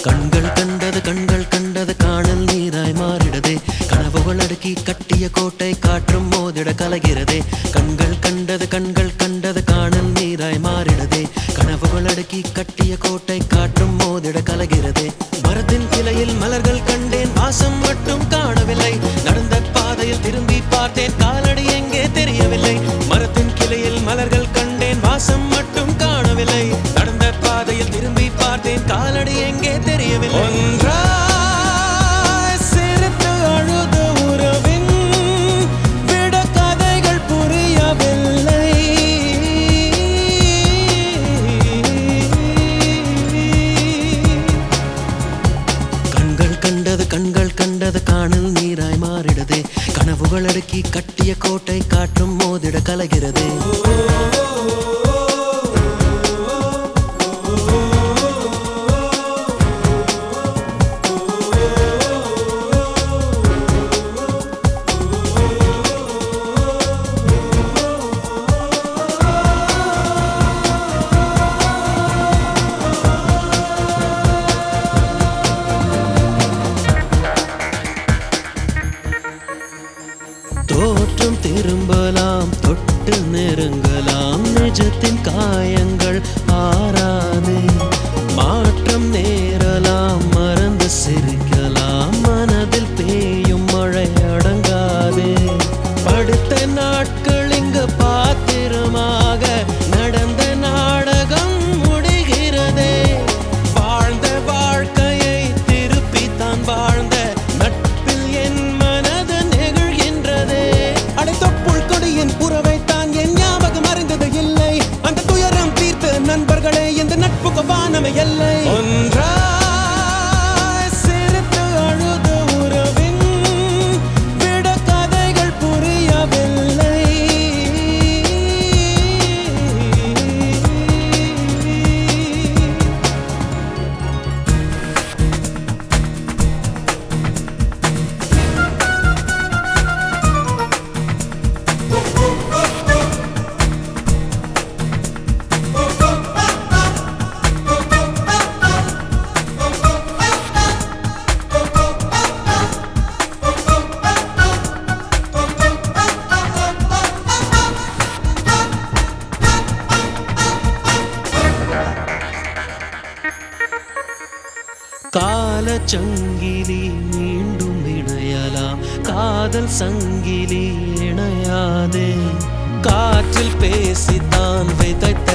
கண்கள் கண்டது கண்கள் கண்டது காணல் நீராய் மாறிடதே கனவுகள் அடுக்கி கட்டிய கோட்டை காற்றும் மோதிட கலகிறதே கண்கள் கண்டது கண்கள் கண்டது காணல் நீராய் மாறிடதே கனவுகள் அடுக்கி கட்டிய கோட்டை காற்றும் மோதிட கலகிறதே மரத்தின் கிளையில் மலர்கள் கண்டேன் வாசம் மட்டும் காணவில்லை நடந்த பாதையில் திரும்பி பார்த்தேன் காலடி எங்கே தெரியவில்லை மரத்தின் கிளையில் மலர்கள் கண்டேன் வாசம் மட்டும் காணவில்லை நடந்த பாதையில் திரும்பி பார்த்தேன் காலடி எங்கே தெரியவில்லை ஒன்றாய் சிரித்து அழுத உறவின் விட கதைகள் புரியவில்லை கண்கள் கண்டது கண்கள் கண்டது காணல் நீராய் மாறிடதே கனவுகள் அடுக்கி கட்டிய கோட்டை காற்றும் மோதிட கலகிறதே தோற்றம் திரும்பலாம் தொட்டு நெருங்கலாம் நிஜத்தின் காயங்கள் ஆறாதே மாற்றம் நேரலாம் மறந்து சிரிக்கலாம் மனதில் பேயும் மழை அடங்காதே படுத்த நாட்கள் இங்கு பாத்திரமாக நடந்த நாடகம் முடிகிறதே வாழ்ந்த வாழ்க்கையை திருப்பி தான் வாழ்ந்த நட்பில் என் மனது நெகிழ்கின்றதே அடைத்தொப்புள் கொடியின் புறவை தான் என் ஞாபகம் அறிந்தது இல்லை அந்த துயரம் தீர்த்த நண்பர்களே இந்த நட்புக்கு வானமை எல்லை ஒன்றாய் சிரித்து அழுத உறவின் விட கதைகள் புரியவில்லை கால சங்கிலி மீண்டும் இணையலாம் காதல் சங்கிலி இணையாதே காற்றில் பேசித்தான் விதைத்த